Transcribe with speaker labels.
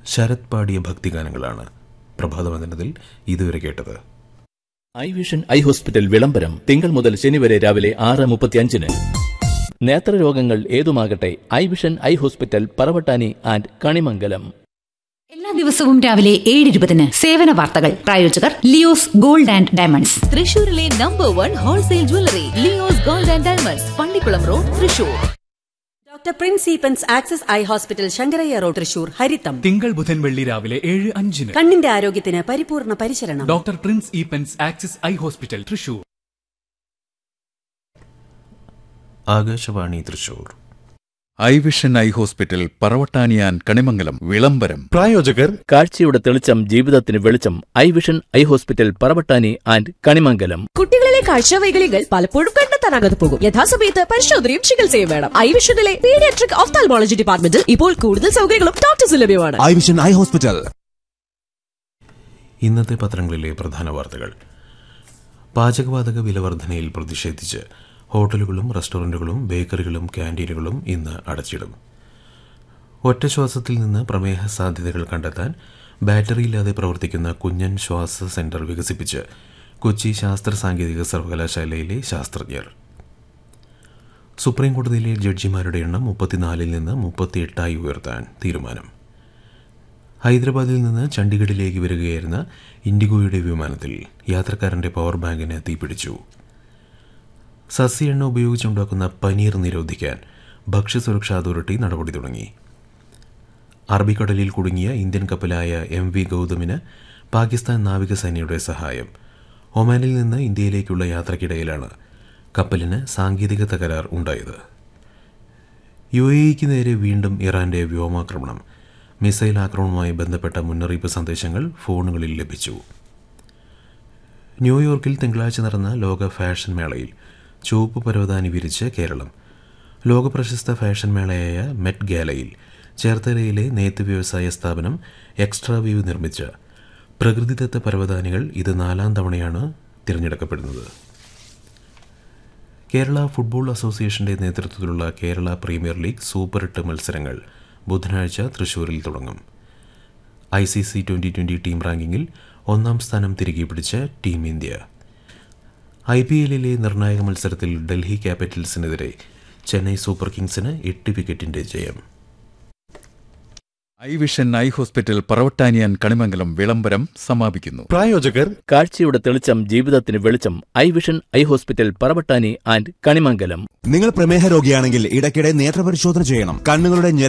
Speaker 1: ശരത് പാടിയ ഭക്തിഗാനങ്ങളാണ് പ്രഭാതവന്ദനത്തിൽ ഇതുവരെ കേട്ടത്
Speaker 2: ഐ വിഷൻ ഐ ഹോസ്പിറ്റൽ വിളംബരം തിങ്കൾ മുതൽ ശനി വരെ രാവിലെ ആറ് മുപ്പത്തിയഞ്ചിന് നേത്രരോഗങ്ങൾ ഏതുമാകട്ടെ eye vision I hospital Paravattani and Kanimangalam
Speaker 3: എല്ലാ ദിവസവും രാവിലെ ഏഴ് ഇരുപതിന് സേവന വാർത്തകൾ പ്രായോജകർ ലിയോസ് ഗോൾഡ് ആൻഡ് ഡയമണ്ട്സ്
Speaker 4: തൃശൂരിലെ number one wholesale jewellery Leo's gold and diamonds Pallikulam road Thrissur
Speaker 5: doctor Prince Eapen's access eye hospital Sankarayya road Thrissur ഹരിത്തം
Speaker 6: തിങ്കൾ ബുധൻ വെള്ളി രാവിലെ ഏഴ് അഞ്ചിന്
Speaker 5: കണ്ണിന്റെ ആരോഗ്യത്തിന് പരിപൂർണ പരിചരണം
Speaker 6: doctor Prince Eapen's axis eye hospital Thrissur
Speaker 1: Akashvani Thrissur
Speaker 7: eye vision I hospital പറവട്ടാനിയാൻ കണിമംഗലം വിളംബരം
Speaker 8: പ്രായോജകർ
Speaker 2: കാഴ്ചയുടെ തെളിച്ചം ജീവിതത്തിന് വെളിച്ചം I vision I hospital Paravattani and Kanimangalam
Speaker 4: കുട്ടികളിലെ കാഴ്ചവൈകല്യങ്ങൾ പലപ്പോഴും കണ്ടെത്താനാകാതെ പോകും യഥാസമയത്ത് പരിശോധനയും ചികിത്സയും വേണം ഐ വിഷനിലെ പീഡിയാട്രിക് ഓഫ്താൽമോളജി ഡിപ്പാർട്ട്മെന്റിൽ ഇപ്പോൾ കൂടുതൽ സൗകര്യങ്ങളും ഡോക്ടേഴ്സ് ലഭ്യമാണ്
Speaker 8: ഐ വിഷൻ ഐ ഹോസ്പിറ്റൽ
Speaker 1: ഇന്നത്തെ പത്രങ്ങളിലെ പ്രധാന വാർത്തകൾ പാചകവാതക വിലവർധനയിൽ പ്രതിഷേധിച്ച് ഹോട്ടലുകളും റെസ്റ്റോറൻറ്റുകളും ബേക്കറികളും ക്യാൻറ്റീനുകളും ഇന്ന് അടച്ചിടും ഒറ്റശ്വാസത്തിൽ നിന്ന് പ്രമേഹ സാധ്യതകൾ കണ്ടെത്താൻ ബാറ്ററിയില്ലാതെ പ്രവർത്തിക്കുന്ന കുഞ്ഞൻ ശ്വാസ സെന്റർ വികസിപ്പിച്ച് കൊച്ചി ശാസ്ത്ര സാങ്കേതിക സർവകലാശാലയിലെ ശാസ്ത്രജ്ഞർ സുപ്രീം കോടതിയിലെ ജഡ്ജിമാരുടെ എണ്ണം മുപ്പത്തിനാലിൽ നിന്ന് മുപ്പത്തിയെട്ടായി ഉയർത്താൻ തീരുമാനം ഹൈദരാബാദിൽ നിന്ന് ചണ്ഡീഗഡിലേക്ക് വരികയായിരുന്ന ഇൻഡിഗോയുടെ വിമാനത്തിൽ യാത്രക്കാരന്റെ പവർ ബാങ്കിന് തീപിടിച്ചു സസ്യ എണ്ണ ഉപയോഗിച്ചുണ്ടാക്കുന്ന പനീർ നിരോധിക്കാൻ ഭക്ഷ്യസുരക്ഷാ അതോറിറ്റി നടപടി തുടങ്ങി അറബിക്കടലിൽ കുടുങ്ങിയ ഇന്ത്യൻ കപ്പലായ എം വി ഗൗതമിന് പാകിസ്ഥാൻ നാവികസേനയുടെ സഹായം ഒമാനിൽ നിന്ന് ഇന്ത്യയിലേക്കുള്ള യാത്രക്കിടയിലാണ് കപ്പലിന് സാങ്കേതിക തകരാർ ഉണ്ടായത് യു എക്ക് നേരെ വീണ്ടും ഇറാന്റെ വ്യോമാക്രമണം മിസൈൽ ആക്രമണവുമായി ബന്ധപ്പെട്ട മുന്നറിയിപ്പ് സന്ദേശങ്ങൾ ഫോണുകളിൽ ലഭിച്ചു ന്യൂയോർക്കിൽ തിങ്കളാഴ്ച നടന്ന ലോക ഫാഷൻ മേളയിൽ ചുവപ്പ് പരവതാനി വിരിച്ച് കേരളം ലോകപ്രശസ്ത ഫാഷൻ മേളയായ മെറ്റ് ഗാലയിൽ ചേർത്തലയിലെ നെയ്ത്ത് വ്യവസായ സ്ഥാപനം എക്സ്ട്രാ വ്യൂ നിർമ്മിച്ച പ്രകൃതിദത്ത പരവതാനികൾ ഇത് നാലാം തവണയാണ് തിരഞ്ഞെടുക്കപ്പെടുന്നത് കേരള ഫുട്ബോൾ അസോസിയേഷന്റെ നേതൃത്വത്തിലുള്ള കേരള പ്രീമിയർ ലീഗ് സൂപ്പർ എട്ട് മത്സരങ്ങൾ ബുധനാഴ്ച തൃശൂരിൽ തുടങ്ങും I C C twenty twenty team റാങ്കിങ്ങിൽ ഒന്നാം സ്ഥാനം തിരികെ പിടിച്ച ടീം ഇന്ത്യ ഐ പി എല്ലിലെ നിർണായക മത്സരത്തിൽ ഡൽഹി ക്യാപിറ്റൽസിനെതിരെ ചെന്നൈ സൂപ്പർ കിങ്സിന് എട്ട് വിക്കറ്റിന്റെ ജയം
Speaker 7: ഐ വിഷൻ ഐ ഹോസ്പിറ്റൽ പറവട്ടാനിയാൻ കണിമംഗലം വിളംബരം സമാപിക്കുന്നു
Speaker 8: പ്രായോജകർ
Speaker 2: കാഴ്ചയുടെ തെളിച്ചം ജീവിതത്തിന് വെളിച്ചം I vision I hospital Paravattani and Kanimangalam
Speaker 8: നിങ്ങൾ പ്രമേഹ രോഗിയാണെങ്കിൽ ഇടയ്ക്കിടെ നേത്രപരിശോധന ചെയ്യണം കണ്ണുകളുടെ